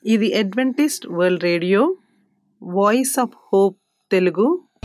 ఇది adventist world radio voice of hope Telugu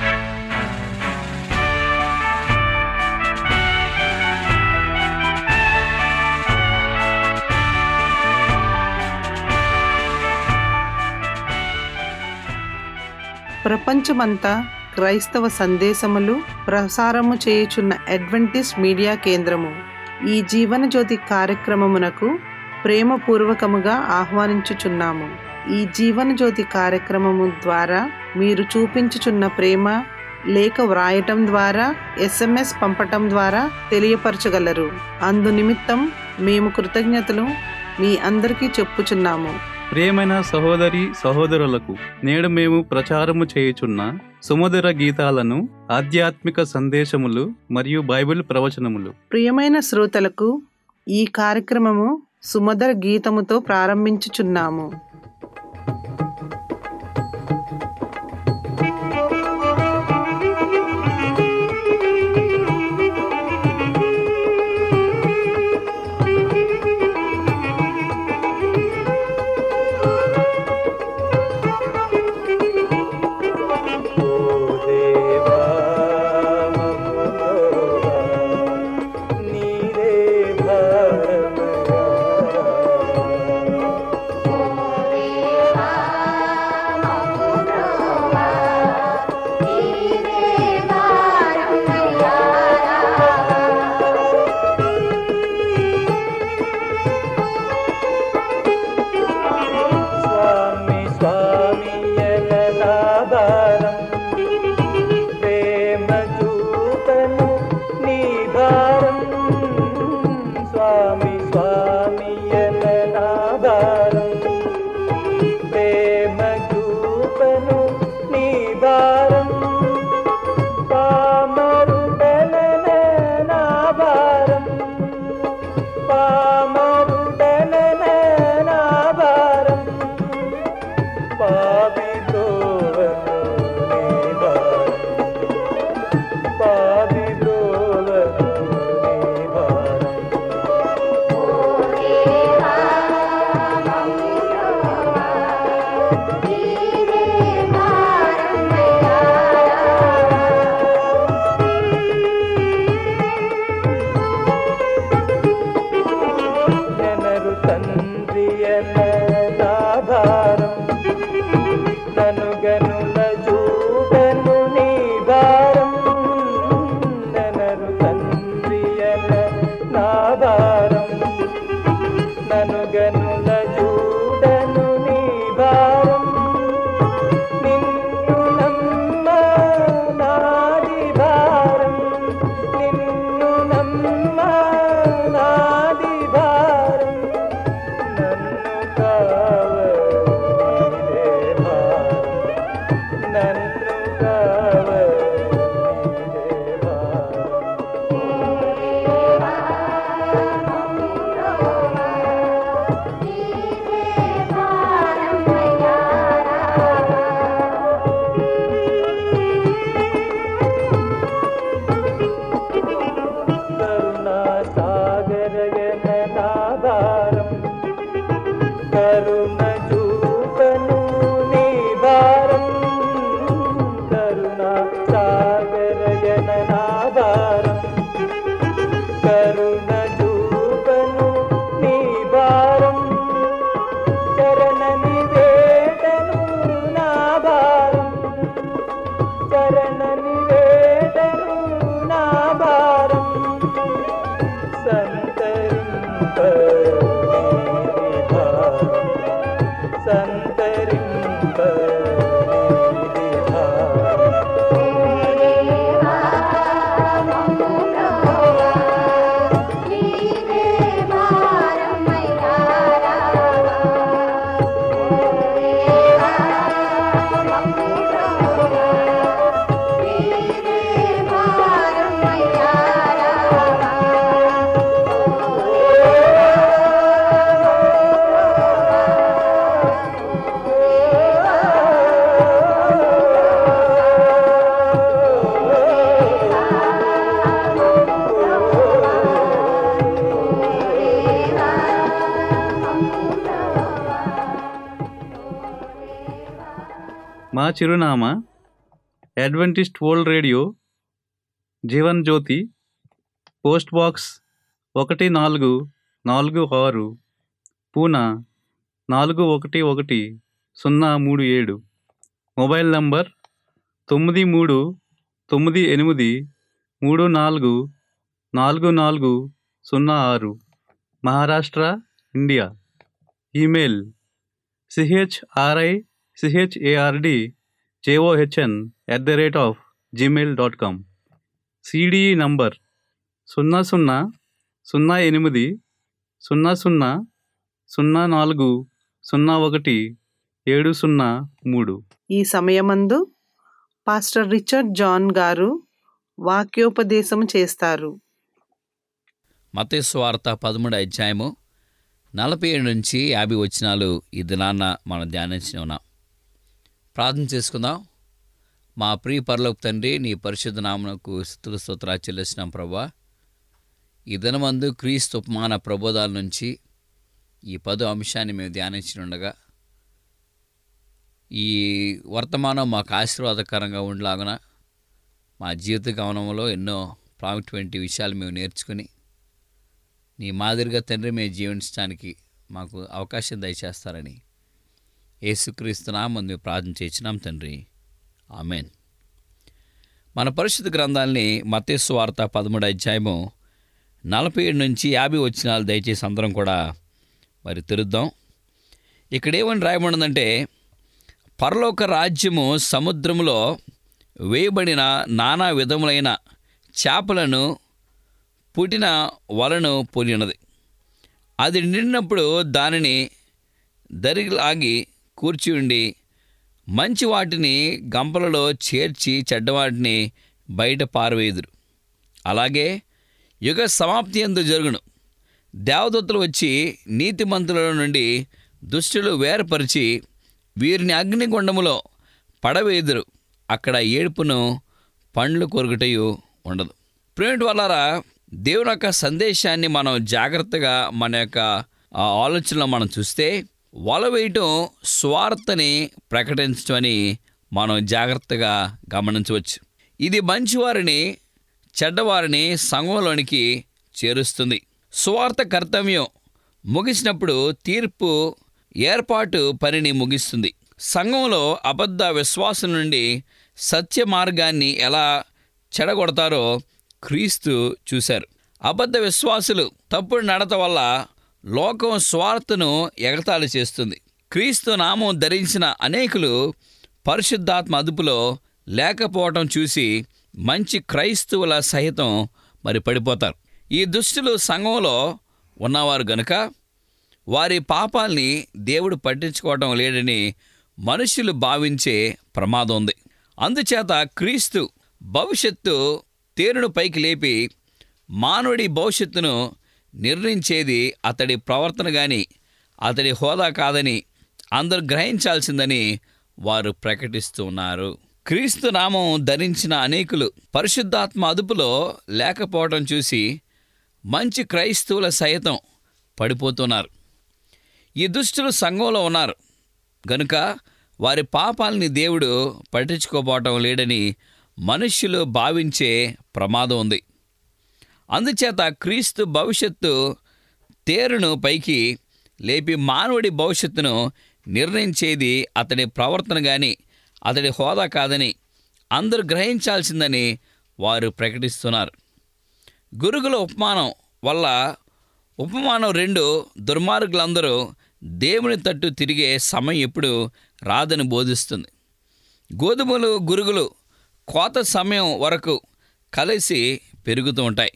ప్రపంచమంతా క్రైస్తవ సందేశములు ప్రసారము చేయుచున్న అడ్వెంటిస్ట్ మీడియా కేంద్రము ఈ జీవన జ్యోతి కార్యక్రమమునకు ప్రేమపూర్వకముగా ఆహ్వానించుచున్నాము ఈ జీవన జ్యోతి కార్యక్రమము ద్వారా మీరు చూపించుచున్న ప్రేమ లేఖ వ్రాయటం ద్వారా ఎస్ఎంఎస్ పంపటం ద్వారా తెలియపరచగలరు అందు నిమిత్తం మేము కృతజ్ఞతలు మీ అందరికీ చెప్పుచున్నాము ప్రియమైన సహోదరి సహోదరులకు నేడు మేము ప్రచారము చేయుచున్న సుమధుర గీతాలను ఆధ్యాత్మిక సందేశములు మరియు బైబిల్ ప్రవచనములు ప్రియమైన శ్రోతలకు ఈ కార్యక్రమము సుమధుర గీతముతో ప్రారంభించుచున్నాము దేవా మమ్ములోవా నీరే భారమయా స్వామి స్వామి ఎలనాదారం ప్రేమ చూపను నీ భారం స్వామి స్వామి ఎలనాదారం ప్రేమ చూపను నీ భారం పామరుడననే నా భారం పామరుడననే నా భారం పాపి బ్రోవను నీ భారం పాపి బ్రోవను నీ భారం నెనరు తండ్రియన నా భారం నను గనుల చూడను నీ భారం నెనరు తండ్రియన నా భారం నను గనుల చూడను నీ భారం నిన్ను నమ్మ నాది భారం నిన్ను నమ్మ నాది భారం నన్ను కావలిదే భారం నన్ను కావలిదే భారం కరుణా సాగరగన నాదారం కరుణ చూపను నీ భారం కరుణా సాగరగన నాదారం కరుణ చూపను నీ భారం చరణ నివేదను నా భారం చరణ నివేదను నా భారం సంతరింప నీది భారం సంతరింప నీది భారం Oh మా చిరునామా adventist world radio Jeevan Jyothi post box ఒకటి నాలుగు నాలుగు ఆరు పూనా నాలుగు ఒకటి ఒకటి సున్నా మూడు ఏడు మొబైల్ నంబర్ తొమ్మిది మూడు తొమ్మిది ఎనిమిది మూడు నాలుగు నాలుగు నాలుగు సున్నా ఆరు Maharashtra India email C H R I C H A R D J O H N at the rate of gmail dot com C D E number సున్నా సున్నా సున్నా ఎనిమిది సున్నా సున్నా సున్నా నాలుగు సున్నా ఒకటి ఏడు సున్నా మూడు ఈ సమయమందు పాస్టర్ రిచర్డ్ జాన్ గారు వాక్యోపదేశం చేస్తారు మతేసు వార్త పదమూడు అధ్యాయము నలభై ఏడు నుంచి యాభై వచనాలు ఈ దినాన్న మనం ధ్యానించి ఉన్నాం ప్రార్థన చేసుకుందాం మా ప్రియ పరలోక తండ్రి నీ పరిశుద్ధ నామనకు స్థుతుల స్తోత్రాలు చెల్లిస్తున్నాం ప్రభా ఈ దినమందు క్రీస్తు ఉపమాన ప్రబోధాల నుంచి ఈ పదో అంశాన్ని మేము ధ్యానించి ఉండగా ఈ వర్తమానం మాకు ఆశీర్వాదకరంగా ఉండలాగున మా జీవిత గమనంలో ఎన్నో ప్రాముఖ్యమైన విషయాలు మేము నేర్చుకుని నీ మాదిరిగా తండ్రి మేము జీవించడానికి మాకు అవకాశం దయచేస్తారని యేసుక్రీస్తునామం మేము ప్రార్థన చేసినాం తండ్రి ఆమెన్ మన పరిశుద్ధ గ్రంథాల్ని మతేసు వార్త పదమూడు అధ్యాయము నలభై ఏడు నుంచి యాభై వచ్చినాలు దయచేసి అందరం కూడా మరి తెరుద్దాం ఇక్కడ ఏమని రాయబడిందంటే పరలోక రాజ్యము సముద్రములో వేయబడిన నానా విధములైన చేపలను పుట్టిన వలను పోలినది అది నిండినప్పుడు దానిని దరిలాగి కూర్చి ఉండి మంచి వాటిని గంపలలో చేర్చి చెడ్డవాటిని బయట పారవేయుదురు అలాగే యుగ సమాప్తి ఎందు జరుగును దేవదత్తులు వచ్చి నీతిమంతుల నుండి దుష్టులు వేరపరిచి వీరిని అగ్నిగుండములో పడవేదురు అక్కడ ఏడుపును పండ్లు కొరుకుటయు ఉండదు ప్రేమిటి వల్లారా దేవుని యొక్క సందేశాన్ని మనం జాగ్రత్తగా మన యొక్క ఆ ఆలోచనలో మనం చూస్తే వల వేయటం స్వార్థని ప్రకటించడం అని మనం జాగ్రత్తగా గమనించవచ్చు ఇది మంచివారిని చెడ్డవారిని సంఘంలోనికి చేరుస్తుంది స్వార్థ కర్తవ్యం ముగిసినప్పుడు తీర్పు ఏర్పాటు పనిని ముగిస్తుంది సంఘంలో అబద్ధ విశ్వాసం నుండి సత్య మార్గాన్ని ఎలా చెడగొడతారో క్రీస్తు చూశారు అబద్ధ విశ్వాసులు తప్పుడు నడత వల్ల లోకం స్వార్థను ఎగతాళి చేస్తుంది క్రీస్తు నామం ధరించిన అనేకులు పరిశుద్ధాత్మ అదుపులో లేకపోవటం చూసి మంచి క్రైస్తవుల సహితం మరి పడిపోతారు ఈ దుష్టులు సంఘంలో ఉన్నవారు గనుక వారి పాపాల్ని దేవుడు పట్టించుకోవటం లేడని మనుషులు భావించే ప్రమాదం ఉంది అందుచేత క్రీస్తు భవిష్యత్తు తేరును పైకి లేపి మానవుడి భవిష్యత్తును నిర్ణయించేది అతడి ప్రవర్తన గాని అతడి హోదా కాదని అందరూ గ్రహించాల్సిందని వారు ప్రకటిస్తూ ఉన్నారు క్రీస్తు నామం ధరించిన అనేకులు పరిశుద్ధాత్మ అదుపులో లేకపోవడం చూసి మంచి క్రైస్తవుల సైతం పడిపోతున్నారు ఈ దుష్టులు సంఘంలో ఉన్నారు గనుక వారి పాపాలని దేవుడు పట్టించుకోపోవటం లేడని మనుష్యులు భావించే ప్రమాదం ఉంది అందుచేత క్రీస్తు భవిష్యత్తు తేరును పైకి లేపి మానవుడి భవిష్యత్తును నిర్ణయించేది అతడి ప్రవర్తన కానీ అతడి హోదా కాదని అందరూ గ్రహించాల్సిందని వారు ప్రకటిస్తున్నారు గురుగుల ఉపమానం వల్ల ఉపమానం రెండు దుర్మార్గులందరూ దేవుని తట్టు తిరిగే సమయం ఎప్పుడు రాదని బోధిస్తుంది గోధుమలు గురుగులు కోత సమయం వరకు కలిసి పెరుగుతూ ఉంటాయి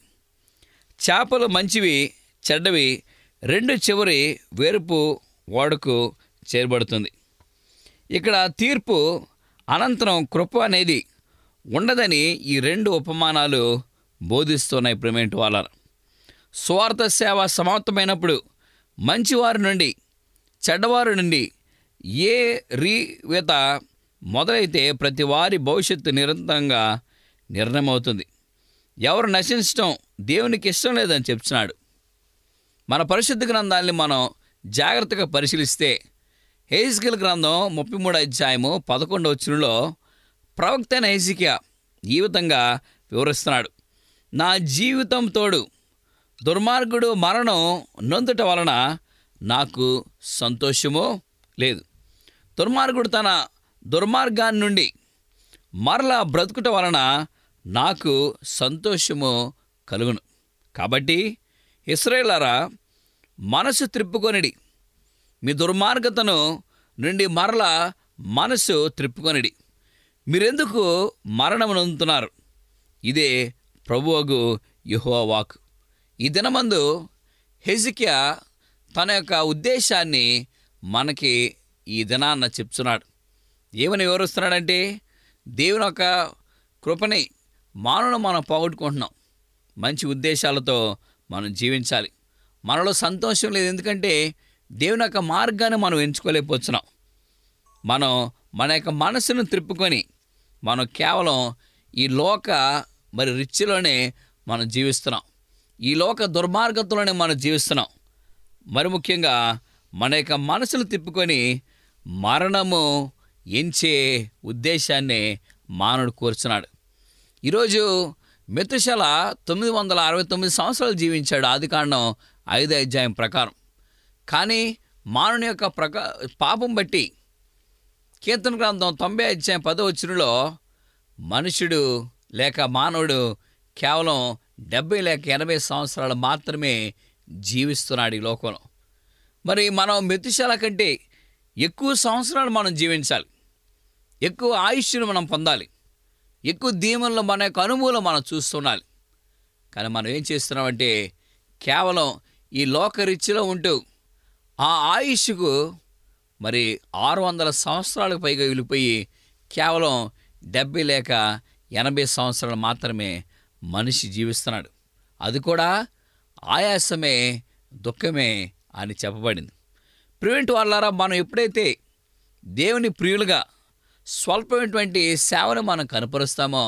చేపలు మంచివి చెడ్డవి రెండు చివరి వేరుపు ఓడకు చేరబడుతుంది ఇక్కడ తీర్పు అనంతరం కృప అనేది ఉండదని ఈ రెండు ఉపమానాలు బోధిస్తున్నాయి ప్రిమేంట్ వాళ్ళ స్వార్థ సేవ సమాప్తమైనప్పుడు మంచివారి నుండి చెడ్డవారి నుండి ఏ రీవేత మొదలైతే ప్రతి వారి భవిష్యత్తు నిరంతరంగా నిర్ణయమవుతుంది ఎవరు నశించడం దేవునికి ఇష్టం లేదని చెప్తున్నాడు మన పరిశుద్ధ గ్రంథాన్ని మనం జాగ్రత్తగా పరిశీలిస్తే హేజికల్ గ్రంథం ముప్పై మూడు అధ్యాయము పదకొండవ వచ్చులో ప్రవక్త అయిన హెజికియా ఈ విధంగా వివరిస్తున్నాడు నా జీవితం తోడు దుర్మార్గుడు మరణం నొందుట వలన నాకు సంతోషమో లేదు దుర్మార్గుడు తన దుర్మార్గాన్ని నుండి మరలా బ్రతుకుట వలన నాకు సంతోషము కలుగును కాబట్టి ఇస్రాయేలారా మనసు త్రిప్పుకొనిడి మీ దుర్మార్గతను నుండి మరలా మనసు త్రిప్పుకొనిడి మీరెందుకు మరణం నొందుతున్నారు ఇదే ప్రభువగు యెహోవా వాక్ ఈ దినమందు హెజికియా తన యొక్క ఉద్దేశాన్ని మనకి ఈ దినాన్న చెప్తున్నాడు ఏమని వివరిస్తున్నాడంటే దేవుని యొక్క కృపని మానవును మనం పోగొట్టుకుంటున్నాం మంచి ఉద్దేశాలతో మనం జీవించాలి మనలో సంతోషం లేదు ఎందుకంటే దేవుని యొక్క మార్గాన్ని మనం ఎంచుకోలేకపోతున్నాం మనం మన యొక్క మనసును త్రిప్పుకొని మనం కేవలం ఈ లోక మరి రిచ్లోనే మనం జీవిస్తున్నాం ఈ లోక దుర్మార్గంలోనే మనం జీవిస్తున్నాం మరి ముఖ్యంగా మన యొక్క మనసును తిప్పుకొని మరణము ఎంచే ఉద్దేశాన్ని మానవుడు కోరుచున్నాడు ఈరోజు మెతుశల తొమ్మిది వందల అరవై తొమ్మిది సంవత్సరాలు జీవించాడు ఆది కాండం ఐదు అధ్యాయం ప్రకారం కానీ మానవుని యొక్క ప్రకా పాపం బట్టి కీర్తన గ్రంథం తొంభై అధ్యాయం పదో వచ్చినలో మనుషుడు లేక మానవుడు కేవలం డెబ్బై లేక ఎనభై సంవత్సరాలు మాత్రమే జీవిస్తున్నాడు ఈ లోకంలో మరి మనం మెతుశాల కంటే ఎక్కువ సంవత్సరాలు మనం జీవించాలి ఎక్కువ ఆయుష్ను మనం పొందాలి ఎక్కువ దీవెనలు మన యొక్క అనుభవం మనం చూస్తుండాలి కానీ మనం ఏం చేస్తున్నామంటే కేవలం ఈ లోక రిచ్చిలో ఉంటూ ఆ ఆయుష్కు మరి ఆరు వందల సంవత్సరాలకు పైగా వెళ్ళిపోయి కేవలం డెబ్బై లేక ఎనభై సంవత్సరాలు మాత్రమే మనిషి జీవిస్తున్నాడు అది కూడా ఆయాసమే దుఃఖమే అని చెప్పబడింది ప్రివెంట్ వాళ్ళారా మనం ఎప్పుడైతే దేవుని ప్రియులుగా స్వల్పమైనటువంటి సేవను మనం కనపరుస్తామో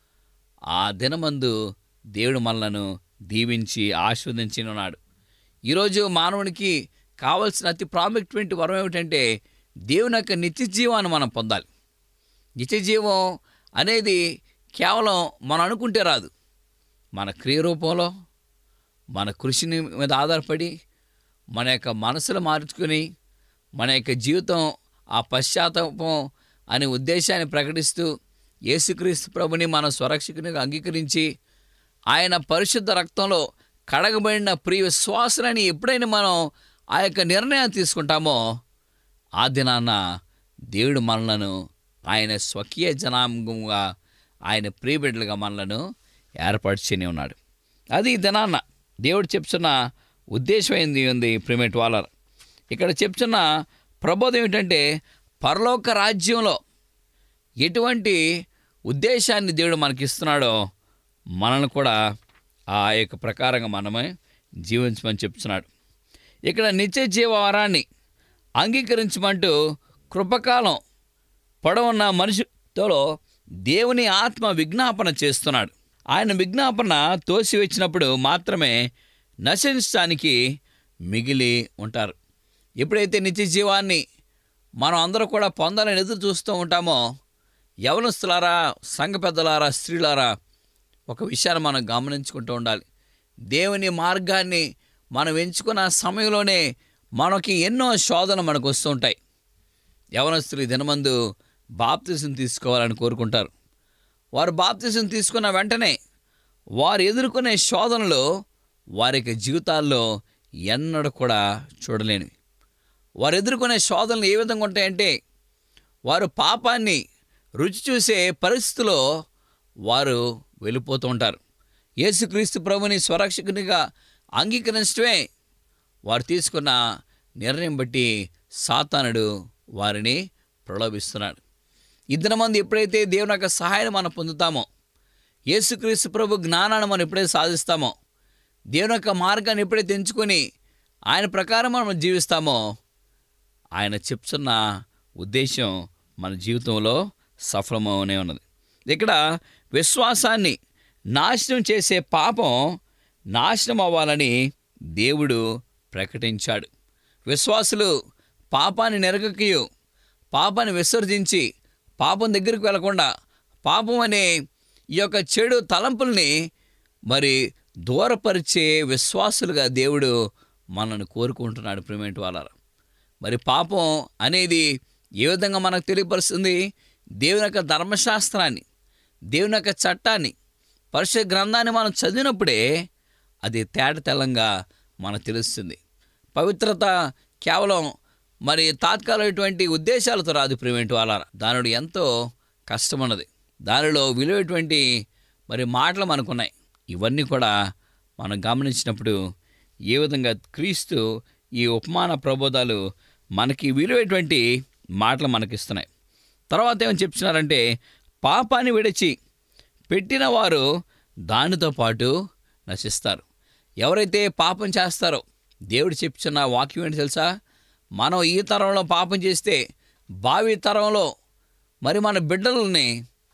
ఆ దినమందు దేవుడు మనలను దీవించి ఆస్వాదించి ఉన్నాడు ఈరోజు మానవునికి కావలసిన అతి ప్రాముఖ్యమైన వరం ఏమిటంటే దేవుని యొక్క నిత్య జీవాన్ని మనం పొందాలి నిత్య జీవం అనేది కేవలం మనం అనుకుంటే రాదు మన క్రియ రూపంలో మన కృషిని మీద ఆధారపడి మన యొక్క మనసులు మార్చుకుని మన యొక్క జీవితం ఆ పశ్చాత్తాపం అనే ఉద్దేశాన్ని ప్రకటిస్తూ యేసుక్రీస్తు ప్రభుని మన స్వరక్షకునిగా అంగీకరించి ఆయన పరిశుద్ధ రక్తంలో కడగబడిన ప్రియ విశ్వాసులని ఎప్పుడైనా మనం ఆ యొక్క నిర్ణయం తీసుకుంటామో ఆ దినాన దేవుడు మనలను ఆయన స్వకీయ జనాంగంగా ఆయన ప్రియబిడ్డలుగా మనలను ఏర్పరచుని ఉన్నాడు అది ఈ దినాన్న దేవుడు చెప్తున్న ఉద్దేశం ఏంది ఉంది ప్రిమేట్ వాలర్ ఇక్కడ చెప్తున్న ప్రబోధం ఏమిటంటే పరలోక రాజ్యంలో ఎటువంటి ఉద్దేశాన్ని దేవుడు మనకి ఇస్తున్నాడో మనల్ని కూడా ఆ యొక్క ప్రకారంగా మనమే జీవించమని చెప్తున్నాడు ఇక్కడ నిత్య జీవవరాన్ని అంగీకరించమంటూ కృపకాలం పొడవున్న మనిషితో దేవుని ఆత్మ విజ్ఞాపన చేస్తున్నాడు ఆయన విజ్ఞాపన తోసివచ్చినప్పుడు మాత్రమే నశించడానికి మిగిలి ఉంటారు ఎప్పుడైతే నిత్య జీవాన్ని మనం అందరూ కూడా పొందాలని ఎదురు చూస్తూ ఉంటామో యవనస్తులారా సంఘ పెద్దలారా స్త్రీలారా ఒక విషయాన్ని మనం గమనించుకుంటూ ఉండాలి దేవుని మార్గాన్ని మనం ఎంచుకున్న సమయంలోనే మనకి ఎన్నో శోధనలు మనకు వస్తుంటాయి యవనస్తులు ఈ దినమందు బాప్తిసం తీసుకోవాలని కోరుకుంటారు వారు బాప్తిసం తీసుకున్న వెంటనే వారు ఎదుర్కొనే శోధనలు వారి యొక్క జీవితాల్లో ఎన్నడూ కూడా చూడలేనివి వారు ఎదుర్కొనే శోధనలు ఏ విధంగా ఉంటాయంటే వారు పాపాన్ని రుచి చూసే పరిస్థితిలో వారు వెళ్ళిపోతూ ఉంటారు యేసుక్రీస్తు ప్రభుని స్వరక్షకునిగా అంగీకరించడమే వారు తీసుకున్న నిర్ణయం బట్టి సాతానుడు వారిని ప్రలోభిస్తున్నాడు ఇద్దరు మంది ఎప్పుడైతే దేవుని యొక్క సహాయాన్ని మనం పొందుతామో యేసుక్రీస్తు ప్రభు జ్ఞానాన్ని మనం ఎప్పుడైతే సాధిస్తామో దేవుని యొక్క మార్గాన్ని ఎప్పుడైతే ఎంచుకొని ఆయన ప్రకారం మనం జీవిస్తామో ఆయన చెప్తున్న ఉద్దేశం మన జీవితంలో సఫలమవునే ఉన్నది ఇక్కడ విశ్వాసాన్ని నాశనం చేసే పాపం నాశనం అవ్వాలని దేవుడు ప్రకటించాడు విశ్వాసులు పాపాన్ని నెరగకయు పాపాన్ని విసర్జించి పాపం దగ్గరికి వెళ్లకుండా పాపం అనే ఈ యొక్క చెడు తలంపుల్ని మరి దూరపరిచే విశ్వాసులుగా దేవుడు మనల్ని కోరుకుంటున్నాడు ప్రిమేంట్ వాళ్ళ మరి పాపం అనేది ఏ విధంగా మనకు తెలియపరుస్తుంది దేవుని యొక్క ధర్మశాస్త్రాన్ని దేవుని యొక్క చట్టాన్ని పరిశుద్ధ గ్రంథాన్ని మనం చదివినప్పుడే అది తేట తెల్లంగా మనకు తెలుస్తుంది పవిత్రత కేవలం మరి తాత్కాలికటువంటి ఉద్దేశాలతో రాదు ప్రివెంట్ వాళ్ళ దానిలో ఎంతో కష్టం ఉన్నది దానిలో విలువైనటువంటి మరి మాటలు మనకున్నాయి ఇవన్నీ కూడా మనం గమనించినప్పుడు ఏ విధంగా క్రీస్తు ఈ ఉపమాన ప్రబోధాలు మనకి విలువైనటువంటి మాటలు మనకిస్తున్నాయి తర్వాత ఏమని చెప్తున్నారంటే పాపాన్ని విడిచి పెట్టిన వారు దానితో పాటు నశిస్తారు ఎవరైతే పాపం చేస్తారో దేవుడు చెప్తున్న వాక్యం ఏంటి తెలుసా మనం ఈ తరంలో పాపం చేస్తే భావి తరంలో మరి మన బిడ్డలని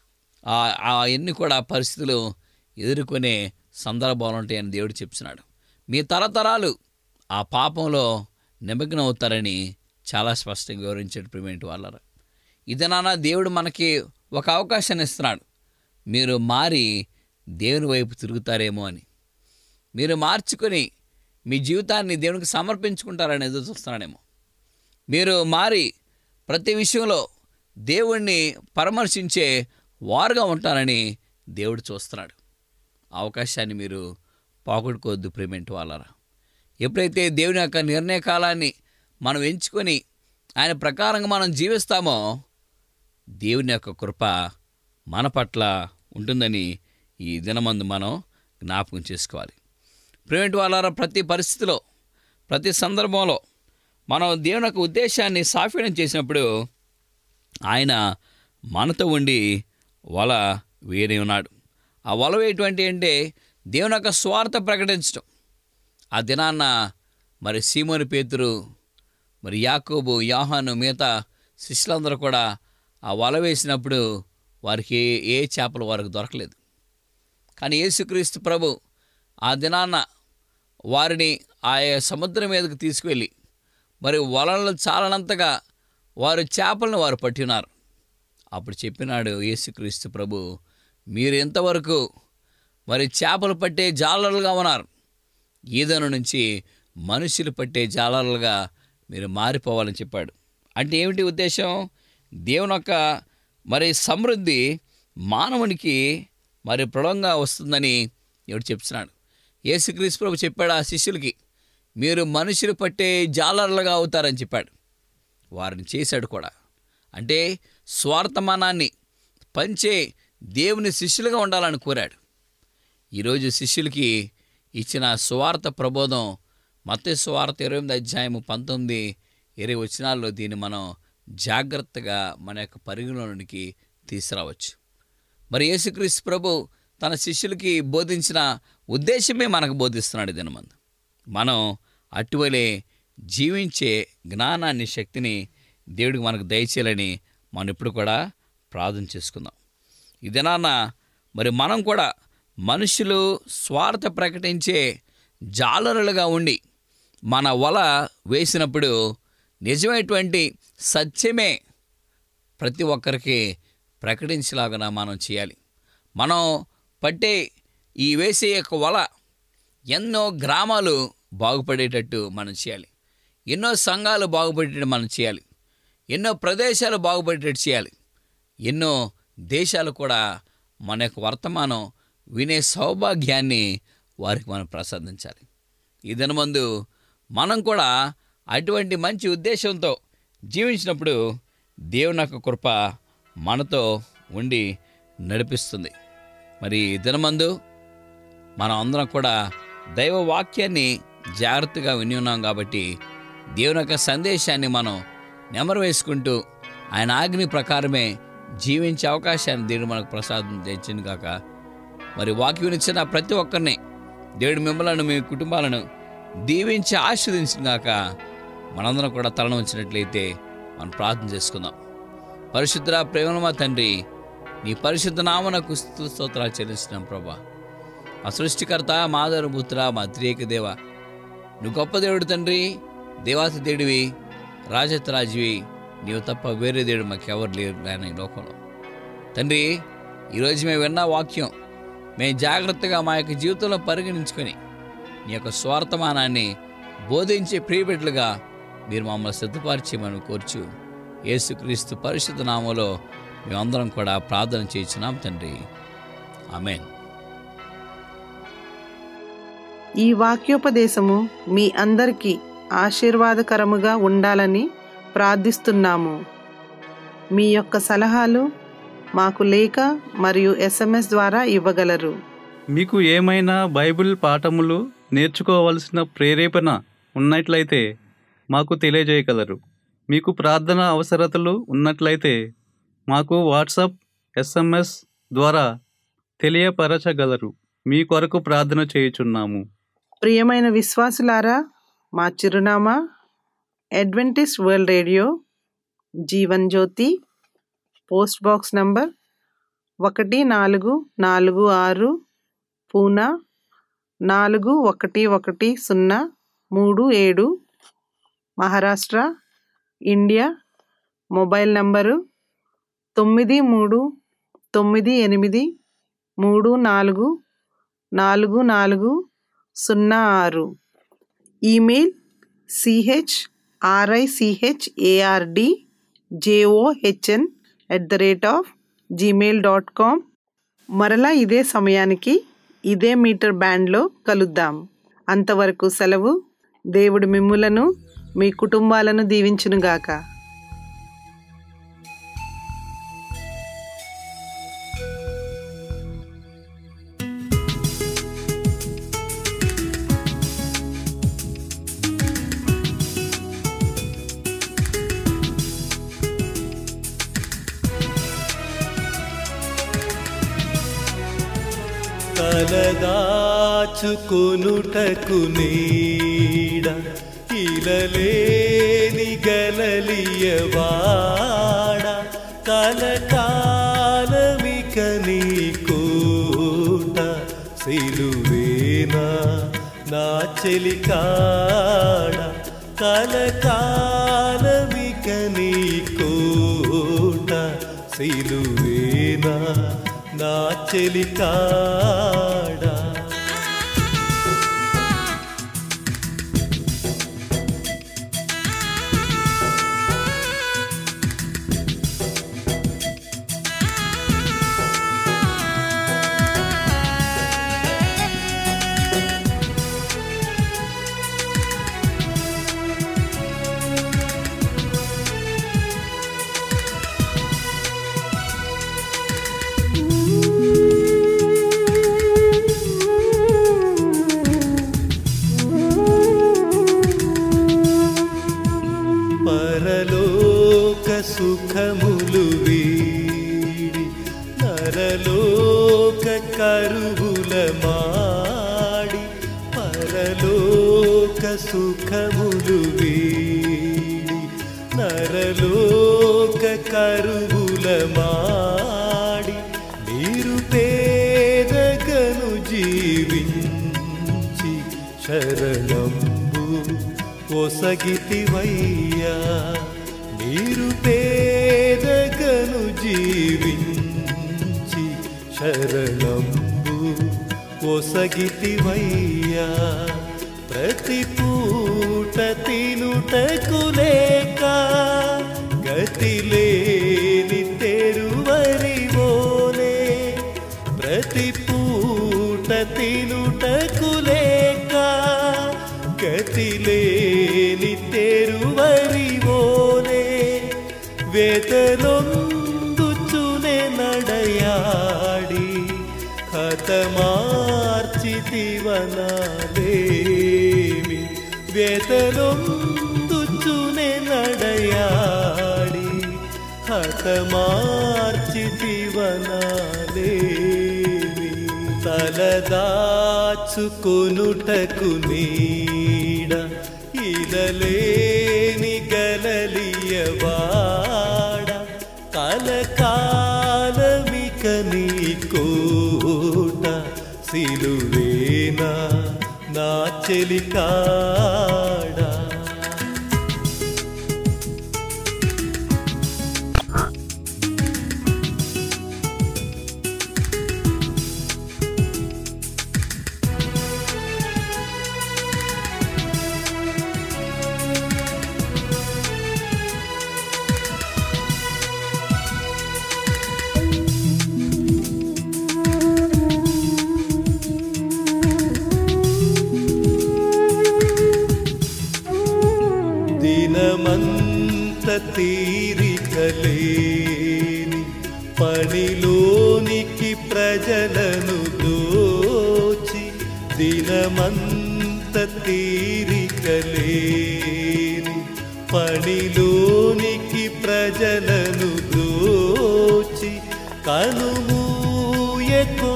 అవన్నీ కూడా పరిస్థితులు ఎదుర్కొనే సందర్భాలు ఉంటాయని దేవుడు చెప్తున్నాడు మీ తరతరాలు ఆ పాపంలో నిమగ్నం అవుతారని చాలా స్పష్టంగా వివరించాడు ప్రిమేంట్ వాళ్ళ ఇది నాన్న దేవుడు మనకి ఒక అవకాశాన్ని ఇస్తున్నాడు మీరు మారి దేవుని వైపు తిరుగుతారేమో అని మీరు మార్చుకొని మీ జీవితాన్ని దేవునికి సమర్పించుకుంటారని ఎదురు చూస్తున్నాడేమో మీరు మారి ప్రతి విషయంలో దేవుణ్ణి పరామర్శించే వారుగా ఉంటారని దేవుడు చూస్తున్నాడు ఆ అవకాశాన్ని మీరు పోగొట్టుకోవద్దు ప్రేమేంటి వాళ్ళరా ఎప్పుడైతే దేవుని యొక్క నిర్ణయ కాలాన్ని మనం ఎంచుకొని ఆయన ప్రకారంగా మనం జీవిస్తామో దేవుని యొక్క కృప మన పట్ల ఉంటుందని ఈ దినమందు మనం జ్ఞాపకం చేసుకోవాలి ప్రేమేంటి వాళ్ళారా ప్రతి పరిస్థితిలో ప్రతి సందర్భంలో మనం దేవుని యొక్క ఉద్దేశాన్ని సాఫీనం చేసినప్పుడు ఆయన మనతో ఉండి వల వేరే ఉన్నాడు ఆ వల వేయటువంటి అంటే దేవుని యొక్క స్వార్థ ప్రకటించడం ఆ దినాన్న మరి సీమోని పేతురు మరి యాకోబు యాహాను మిగతా శిష్యులందరూ కూడా ఆ వల వేసినప్పుడు వారికి ఏ- ఏ చేపలు వారికి దొరకలేదు కానీ యేసుక్రీస్తు ప్రభు ఆ దినాన్న వారిని ఆ సముద్రం మీదకు తీసుకువెళ్ళి మరి వలలు చాలనంతగా వారు చేపలను వారు పట్టినారు అప్పుడు చెప్పినాడు యేసుక్రీస్తు ప్రభు మీరు ఎంతవరకు మరి చేపలు పట్టే జాలరులుగా ఉన్నారు ఈదను నుంచి మనుషులు పట్టే జాలరులుగా మీరు మారిపోవాలని చెప్పాడు అంటే ఏమిటి ఉద్దేశం దేవుని యొక్క మరి సమృద్ధి మానవునికి మరి దృఢంగా వస్తుందని ఎవడు చెప్తున్నాడు యేసుక్రీస్తు ప్రభు చెప్పాడు ఆ శిష్యులకి మీరు మనుషులు పట్టే జాలరులుగా అవుతారని చెప్పాడు వారిని చేశాడు కూడా అంటే స్వార్థమానాన్ని పంచే దేవుని శిష్యులుగా ఉండాలని కోరాడు ఈరోజు శిష్యులకి ఇచ్చిన స్వార్థ ప్రబోధం మత స్వార్థ ఇరవై ఎనిమిది అధ్యాయము పంతొమ్మిది ఇరవై వచనాల్లో దీన్ని మనం జాగ్రత్తగా మన యొక్క పరిగణలోనికి తీసుకురావచ్చు మరి యేసుక్రీస్తు ప్రభు తన శిష్యులకి బోధించిన ఉద్దేశమే మనకు బోధిస్తున్నాడు దినమందు మనం అటువలే జీవించే జ్ఞానాన్ని శక్తిని దేవుడికి మనకు దయచేయాలని మనం ఇప్పుడు కూడా ప్రార్థన చేసుకుందాం ఈ దినాన మరి మనం కూడా మనుషులు స్వార్థ ప్రకటించే జాలరులుగా ఉండి మన వల వేసినప్పుడు నిజమైనటువంటి సత్యమే ప్రతి ఒక్కరికి ప్రకటించేలాగా మనం చేయాలి మనం పట్టే ఈ వేసే యొక్క వల ఎన్నో గ్రామాలు బాగుపడేటట్టు మనం చేయాలి ఎన్నో సంఘాలు బాగుపడేటట్టు మనం చేయాలి ఎన్నో ప్రదేశాలు బాగుపడేటట్టు చేయాలి ఎన్నో దేశాలు కూడా మన యొక్క వర్తమానం వినే సౌభాగ్యాన్ని వారికి మనం ప్రసాదించాలి ఈ దినమందు మనం కూడా అటువంటి మంచి ఉద్దేశంతో జీవించినప్పుడు దేవుని యొక్క కృప మనతో ఉండి నడిపిస్తుంది మరి ఈ దినమందు మనం అందరం కూడా దైవ వాక్యాన్ని జాగ్రత్తగా విని ఉన్నాం కాబట్టి దేవుని యొక్క సందేశాన్ని మనం నెమరు వేసుకుంటూ ఆయన ఆజ్ఞ ప్రకారమే జీవించే అవకాశాన్ని దేవుడు మనకు ప్రసాదం తెచ్చింది కాక మరి వాక్యం ఇచ్చిన ప్రతి ఒక్కరిని దేవుడు మిమ్మల్ని మీ కుటుంబాలను దీవించి ఆశీర్వదించిన గాక మనందరం కూడా తలను ఉంచినట్లయితే మనం ప్రార్థన చేసుకుందాం పరిశుద్ధ ప్రేమమా తండ్రి నీ పరిశుద్ధ నామనకు స్తుతి స్తోత్రాలు చెల్లిస్తున్నాం ప్రభా మా సృష్టికర్త మాధవపుత్ర మా త్రియేక దేవ నువ్వు గొప్ప దేవుడు తండ్రి దేవాతి దేవుడివి రాజత్రాజువి నీవు తప్ప వేరే దేవుడు మాకెవరు లేరు నాయన ఈ లోకంలో తండ్రి ఈరోజు మేము విన్న వాక్యం మేము జాగ్రత్తగా మా యొక్క జీవితంలో పరిగణించుకొని నీ యొక్క స్వార్థమానాన్ని బోధించే ప్రియబిడ్డలుగా మీరు మమ్మల్ని సిద్ధపరిచేయమని కోర్చు యేసుక్రీస్తు పరిశుద్ధ నామలో మేమందరం కూడా ప్రార్థన చేయించున్నాం తండ్రి ఆమెన్ ఈ వాక్యోపదేశము మీ అందరికీ ఆశీర్వాదకరముగా ఉండాలని ప్రార్థిస్తున్నాము మీ యొక్క సలహాలు మాకు లేఖ మరియు ఎస్ఎంఎస్ ద్వారా ఇవ్వగలరు మీకు ఏమైనా బైబిల్ పాఠములు నేర్చుకోవలసిన ప్రేరేపణ ఉన్నట్లయితే మాకు తెలియజేయగలరు మీకు ప్రార్థన అవసరతలు ఉన్నట్లయితే మాకు వాట్సాప్ ఎస్ఎంఎస్ ద్వారా తెలియపరచగలరు మీ కొరకు ప్రార్థన చేయుచున్నాము ప్రియమైన విశ్వాసులారా మా చిరునామా adventist world radio Jeevan Jyothi post box number ఒకటి నాలుగు నాలుగు ఆరు పూనా నాలుగు ఒకటి ఒకటి సున్నా మూడు ఏడు మహారాష్ట్ర ఇండియా మొబైల్ నంబరు తొమ్మిది మూడు తొమ్మిది ఎనిమిది మూడు నాలుగు నాలుగు నాలుగు సున్నా ఆరు email C H R I C H A R D J O H N at the rate of gmail dot com మరలా ఇదే సమయానికి ఇదే మీటర్ బ్యాండ్లో కలుద్దాం అంతవరకు సెలవు దేవుడు మిమ్ములను మీ కుటుంబాలను దీవించునుగాక తలదాచుకొనుటకు నీడ ఇలలేని గలలియవాడ కలకాలమిక నీ కోట సిలువేనా నా చెలికాడ కలకాలమిక నీ కోట సిలువేనా నా చెలికాడా పరలోక సుఖములు వీడి నరలోక కరువుల మాడి పరలోక సుఖములు వీడి నరలోక కరువుల మాడి మీరు పేదగను జీవించి శరణంబు ఒసగితివయ్యా మీరు పేదగను జీవించి శరణంబు ఒసగితివయ్యా ప్రతి పూట తినుటకు లేక గతి లేని తెరువరివోనే ప్రతి పూట తినుటకు లేక గతి లేని తెరువరివోనే వేతనొందుచునే నడయాడి హతమార్చితివనాలేమి వేతనొందుచునే నడయాడి హతమార్చితివనాలేమి తలదాచుకొనుటకు నీడ ఇలలేని గలలియవాడ కలకాలమిక నీ కోట సిలువేనా నా చెలికాడా తీరికలేని పనిలోనికి ప్రజలను దోచి దినమంత తీరికలేని పనిలోనికి ప్రజలను దోచి కనుమూయ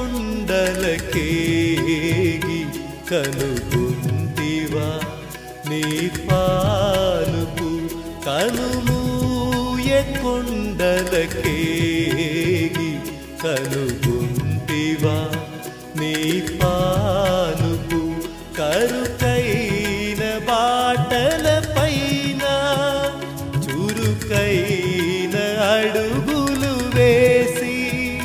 కొండలకేగి కనుగుంటివా నీ పాలుపు కనుమూయ కొండలకేగి కనుగుంటివా నీ పాలుపు కరుకైన బాటల పైన చురుకైన అడుగులు వేసి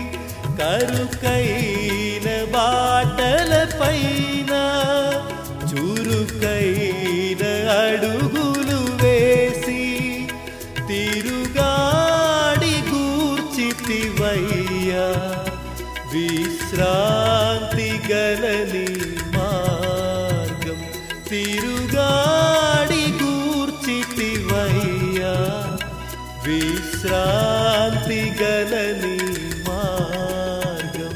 కరుకైన బాటల పైన చురుకైన అడుగులు వేసి తిరుగాడి గూర్చితివయ్యా విశ్రాంతి గలని మార్గం తిరుగాడి గూర్చితివయ్యా విశ్రాంతి గలని మార్గం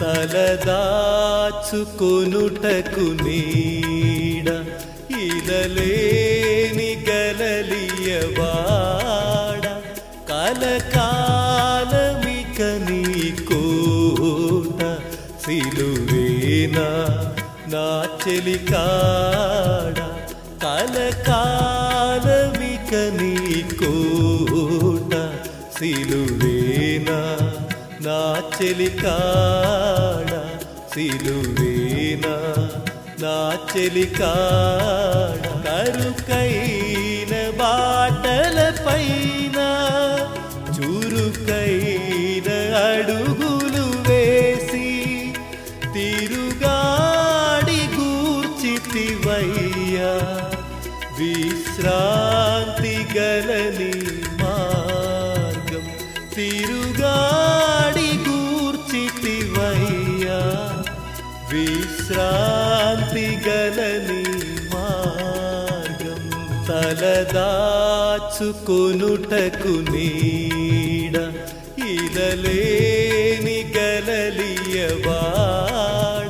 తలదాచుకొనుటకు నీడ ఇలలేని గలలియవాడ కలకాలమిక నీ కోట సిలువేనా నా చెలికాడ కలకాలమిక నీ కోట సిలువేనా నా చెలికాడ సిలువేనా నా చెలికాడ కరుకైన బాటల పైన చురుకైన అడుగులు వేసి తిరుగాడి గూర్చితివయ్యా విశ్రాంతి గలని మార్గం తిరుగాడి గూర్చితివయ్యా విశ్రాంతి గలని మార్గం తలదాచుకొనుటకు నీడ ఇలలేని గలలియవాడ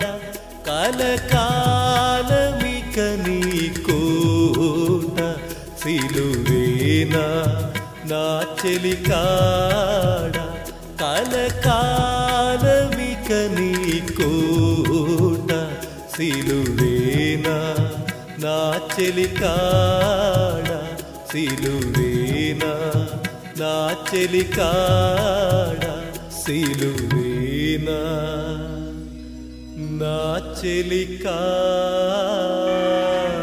కలకాలమిక నీ కోట సిలువేనా నా చెలికాడ కలకాలమిక నీ కోట సిలువేనా నా చెలికాడ సిలువేనా నా చెలికాడ సిలువేనా నా చెలికాడ